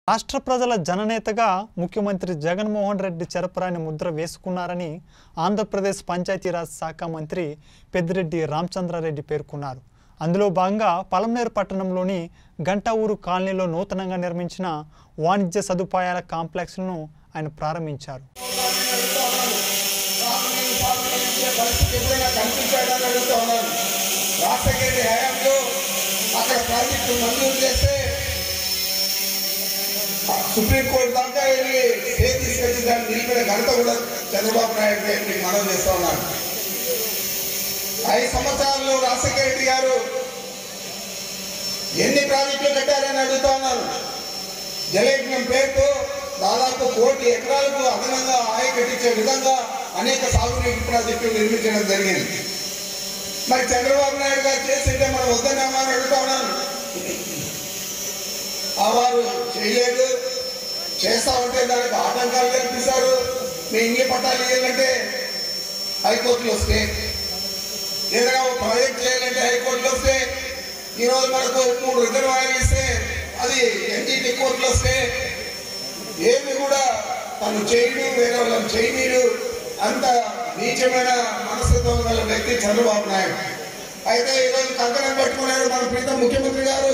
రాష్ట్ర ప్రజల జననేతగా ముఖ్యమంత్రి జగన్మోహన్ రెడ్డి చెరపరాని ముద్ర వేసుకున్నారని ఆంధ్రప్రదేశ్ పంచాయతీరాజ్ శాఖ మంత్రి పెద్దిరెడ్డి రామచంద్రారెడ్డి పేర్కొన్నారు అందులో భాగంగా పలమనేరు పట్టణంలోని గంట ఊరు కాలనీలో నూతనంగా నిర్మించిన వాణిజ్య సదుపాయాల కాంప్లెక్స్ను ఆయన ప్రారంభించారు పరిస్థితి ఎప్పుడైనా కనిపించాడని అడుగుతా ఉన్నాను రాష్ట్రకేటి హయాంలో అక్కడ ప్రాజెక్టు మంజూరు చేస్తే ఆ సుప్రీంకోర్టు దాకా వెళ్ళి స్టే తీసుకొచ్చి దాన్ని నిలిపిన ఘనత కూడా చంద్రబాబు నాయుడు గారికి మనం చేస్తా ఉన్నాను ఐదు సంవత్సరాల్లో రాజశేఖర రెడ్డి గారు ఎన్ని ప్రాజెక్టులు కట్టారని అడుగుతా ఉన్నాను జలయజ్ఞం పేరుతో దాదాపు కోటి ఎకరాలకు అదనంగా ఆయ కట్టించే విధంగా అనేక సాగునీటి ప్రాజెక్టులు నిర్మించడం జరిగింది మరి చంద్రబాబు నాయుడు గారు చేసింటే మనం వద్దన్నామా అని అడుగుతా ఉన్నాను ఆ వారు చేయలేదు చేస్తా ఉంటే దానికి ఆటంకాలు కల్పిస్తారు మీ ఇంగ్లీ పట్టాలు ఇవ్వాలంటే హైకోర్టులో స్టే ఏదైనా ఒక ప్రాజెక్ట్ చేయాలంటే హైకోర్టులో వస్తే ఈరోజు మనకు మూడు రిజర్వాయర్లు ఇస్తే అది ఎన్టీటీ కోర్టులో వస్తే ఏమి కూడా తను చేయడు వేరే వాళ్ళని చేయనీడు అంత నీచమైన మనస్తత్వం గల వ్యక్తి చంద్రబాబు నాయుడు అయితే ఈరోజు కంకణం పట్టుకున్నాడు మన ప్రీతం ముఖ్యమంత్రి గారు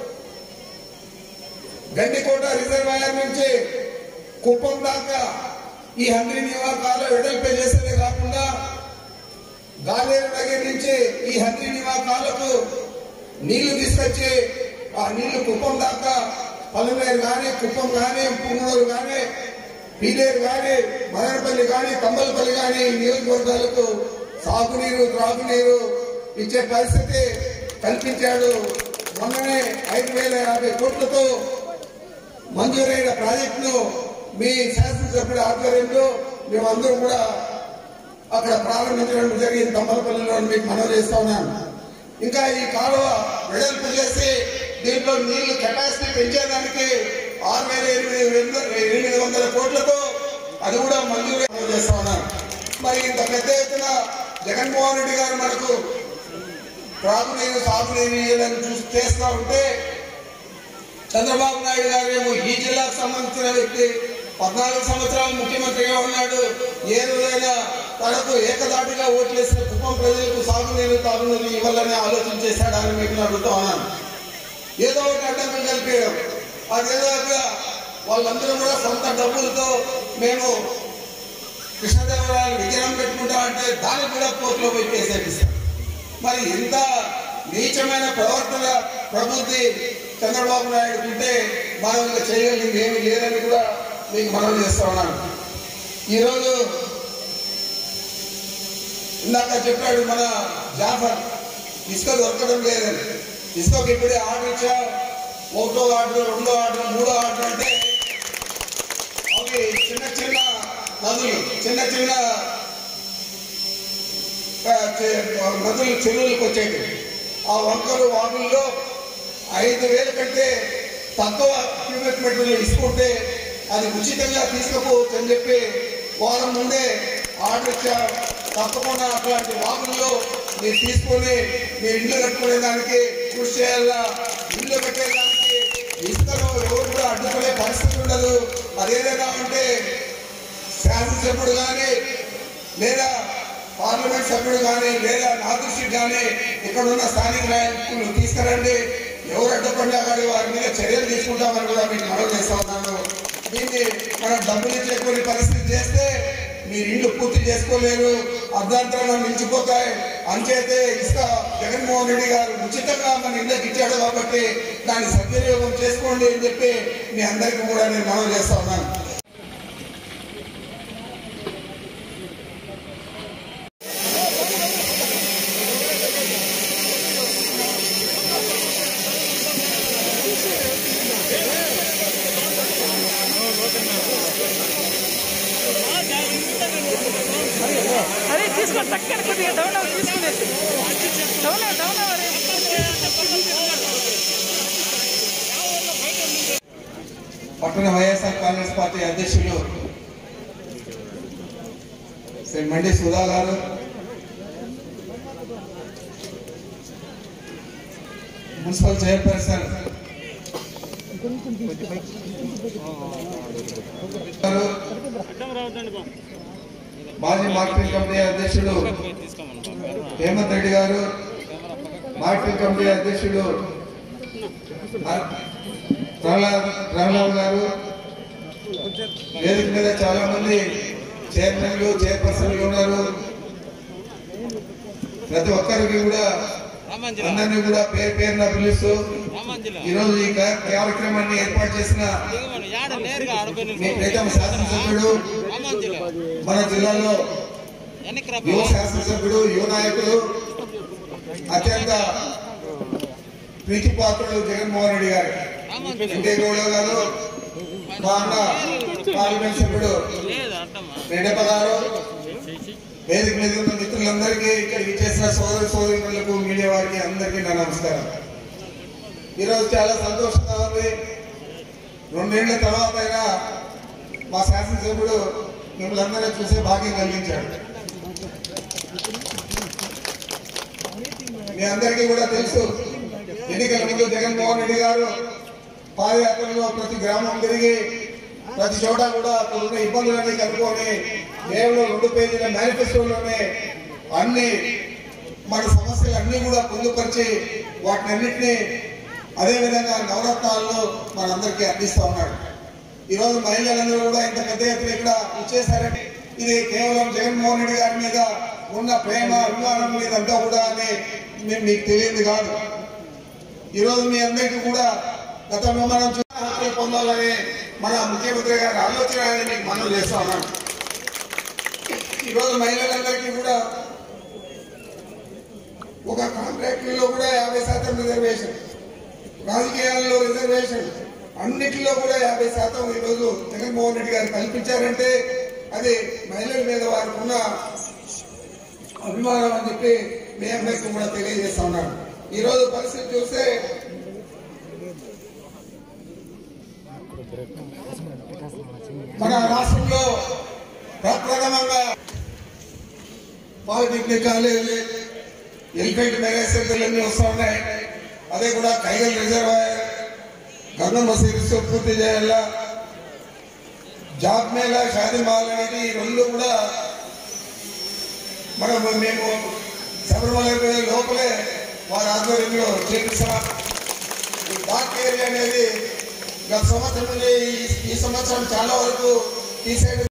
గండికోట రిజర్వాయర్ నుంచి కుప్పం దాకా ఈ హంద్రి నివాకాలు వెడల్పే చేసేదే కాకుండా గాలేరు నగర్ నుంచి ఈ హంద్రి నివాకాలకు నీళ్లు తీసుకొచ్చి ఆ నీళ్లు కుప్పం దాకా పలమేరు కానీ కుప్పం కానీ పుంగూరు కానీ పీలేరు కానీ మదనపల్లి కానీ కంబలపల్లి కానీ ఈ నియోజకవర్గాలకు సాగునీరు త్రాగునీరు ఇచ్చే పరిస్థితి కల్పించాడు మొన్ననే ఐదు వేల యాభై కోట్లతో మంజూరైన ప్రాజెక్టును మీ శాసనసభ్యుల ఆధ్వర్యంలో మేమందరం కూడా అక్కడ ప్రారంభించడం జరిగింది తమ్మలపల్లిలో మీకు మనవి చేస్తా ఉన్నాను ఇంకా ఈ కాలువ వెడల్పు చేసి దీంట్లో నీళ్లు కెపాసిటీ పెంచేదానికి ఆరు వేల ఎనిమిది వందల ఎనిమిది వందల కోట్లతో అది కూడా మంజూరు చేస్తా ఉన్నాను మరి ఇంత పెద్ద ఎత్తున జగన్మోహన్ రెడ్డి గారు మనకు త్రాగునీరు సాగునీరు ఇవ్వాలని చూసి చేస్తా ఉంటే చంద్రబాబు నాయుడు గారు ఏమో ఈ జిల్లాకు సంబంధించిన వ్యక్తి పద్నాలుగు సంవత్సరాలు ముఖ్యమంత్రిగా ఉన్నాడు ఏ రోజైనా తనకు ఏకదాటిగా ఓట్లేసిన కుప్పం ప్రజలకు సాగునీరు తాగునీరు ఇవ్వాలని ఆలోచన చేశాడని మీకు అడుగుతా ఉన్నాను ఏదో ఒక అడ్డంకులు కలిపేయడం అదేదో ఒక వాళ్ళందరూ కూడా సొంత డబ్బులతో మేము కృష్ణదేవరాయలు విగ్రహం పెట్టుకుంటా అంటే దానికి కూడా కోర్టులో పోయి కేసు వేపిస్తాం మరి ఇంత నీచమైన ప్రవర్తన ప్రబుద్ధి చంద్రబాబు నాయుడు ఉంటే మనం ఇంకా చేయగలిగింది ఏమీ లేదని కూడా మీకు మనం చేస్తా ఉన్నాను ఈరోజు ఇందాక చెప్పాడు మన జాఫర్ ఇసుక దొరకడం లేదని ఇసుకకి ఇప్పుడే ఆర్డర్ ఇచ్చా ఒకటో ఆర్డర్ రెండో ఆర్డర్ మూడో ఆర్డర్ అంటే అవి చిన్న చిన్న నదులు చిన్న చిన్న ఆ, చె- నదులు చెరువులకు వచ్చేవి ఆ వంకలు వాగుల్లో ఐదు వేల కంటే తక్కువ క్యూబిక్ మీటర్లు ఇసుకుంటే అది ఉచితంగా తీసుకుపోవచ్చు అని చెప్పి వారం ముందే ఆర్డర్ ఇచ్చా తప్పకుండా అట్లాంటి వాగుల్లో మీరు తీసుకొని మీ ఇల్లు కట్టుకునే దానికి కృషి చేయాలా ఇల్లు కట్టేదానికి ఇసుకను ఎవరు కూడా అడ్డుకునే పరిస్థితి ఉండదు అదేదైనా ఉంటే శాసనసభ్యుడు కానీ లేదా పార్లమెంట్ సభ్యుడు కానీ లేదా నా దృష్టికి కానీ ఇక్కడ ఉన్న స్థానిక నాయకులు తీసుకురండి ఎవరు అడ్డుపడినా కానీ వారి మీద చర్యలు తీసుకుంటామని కూడా మీకు మనవి చేస్తా ఉన్నాను దీన్ని మనం డబ్బులు ఇచ్చే కొన్ని పరిస్థితి చేస్తే మీరు ఇల్లు పూర్తి చేసుకోలేరు అర్ధాంతరంగా నిలిచిపోతాయి అంచేతే ఇసుక జగన్మోహన్ రెడ్డి గారు ఉచితంగా మన ఇళ్ళకి ఇచ్చాడు కాబట్టి దాన్ని సద్వినియోగం చేసుకోండి అని చెప్పి మీ అందరికీ కూడా నేను మనవి చేస్తా ఉన్నాను అరే తీసుకోండి చక్కని కొద్దిగా డౌన్ అవ్వ తీసుకునేది డౌన్ అవ్వ డౌన్ అవ్వరే పట్టణ వైఎస్ఆర్ కాంగ్రెస్ పార్టీ అధ్యక్షులు శ్రీ మండి సుధా గారు మున్సిపల్ చైర్పర్సన్ మాజీ మార్కెటింగ్ కమిటీ అధ్యక్షుడు హేమంత్ రెడ్డి గారు మార్కెటింగ్ కమిటీ అధ్యక్షుడు ప్రహ్లాద్ ప్రహ్లాద్ గారు వేదిక మీద చాలా మంది చైర్మన్లు చైర్పర్సన్లు ఉన్నారు ప్రతి ఒక్కరికి కూడా అందరినీ కూడా పేరు పేరున పిలుస్తూ ఈరోజు ఈ కా- కార్యక్రమాన్ని ఏర్పాటు చేసిన మీ ప్రీతం శాసనసభ్యుడు మన జిల్లాలో యువ శాసనసభ్యుడు యువ నాయకుడు అత్యంత ప్రీతిపాత్రుడు జగన్మోహన్ రెడ్డి గారు వెంకయ్య గౌడ గారు మా అన్న పార్లమెంట్ సభ్యుడు రెడ్డప్ప గారు వేదిక మీద ఉన్న మిత్రులందరికీ ఇక్కడికి చేసిన సోదర సోదరులకు మీడియా వారికి అందరికీ నా నమస్కారం ఈరోజు చాలా సంతోషంగా ఉంది రెండేళ్ల తర్వాత అయినా మా శాసనసభ్యుడు మిమ్మల్ని అందరూ చూసే భాగ్యం కలిగించాడు మీ అందరికీ కూడా తెలుసు ఎన్నికల ముందు జగన్మోహన్ రెడ్డి గారు పాదయాత్రలో ప్రతి గ్రామం తిరిగి ప్రతి చోట కూడా అక్కడ ఉన్న ఇబ్బందులన్నీ కనుక్కొని కేవలం రెండు పేజీల మేనిఫెస్టోలోనే అన్ని మన సమస్యలు అన్ని కూడా పొందుపరిచి వాటిని అన్నింటినీ అదేవిధంగా నవరత్నాలను మనందరికీ అందిస్తా ఉన్నాడు ఈరోజు మహిళలందరూ కూడా ఇంత పెద్ద ఎత్తున ఇక్కడ ఇచ్చేసారంటే ఇది కేవలం జగన్మోహన్ రెడ్డి గారి మీద ఉన్న ప్రేమ అభిమానం మీద అంతా కూడా అని మీ- మీకు తెలియదు కాదు ఈరోజు మీ అందరికీ కూడా గతంలో మనం చూసిన హక్కులు పొందాలని మన ముఖ్యమంత్రి గారి ఆలోచన అని మీకు మనం చేస్తా ఉన్నాం ఈరోజు మహిళలందరికీ కూడా ఒక కాంట్రాక్టుల్లో కూడా యాభై శాతం రిజర్వేషన్ రాజకీయాల్లో రిజర్వేషన్ అన్నిటిలో కూడా యాభై శాతం ఈరోజు జగన్మోహన్ రెడ్డి గారు కల్పించారంటే అది మహిళల మీద వారికి ఉన్న అభిమానం అని చెప్పి మీ అందరికీ కూడా తెలియజేస్తా ఉన్నాను ఈరోజు పరిస్థితి చూస్తే మన రాష్ట్రంలో ప్రప్రథమంగా పాలిటెక్నిక్ కాలేజీ ఎలిఫెంట్ మెగాసెంటర్లన్నీ వస్తూ ఉన్నాయి అదే కూడా కైగల్ రిజర్వాయర్ గంగమ్మ సిరీస్ పూర్తి చేయాలా జాబ్ మేళ షాదీ మాల్ అనేది ఈ రెండు కూడా మనం మేము శబరిమల అయిపోయే లోపలే వారి ఆధ్వర్యంలో చేపిస్తాం ఈ డాక్ ఏరియా అనేది గత సంవత్సరం నుండి ఈ- ఈ సంవత్సరం చాలా వరకు ఈ సైడ్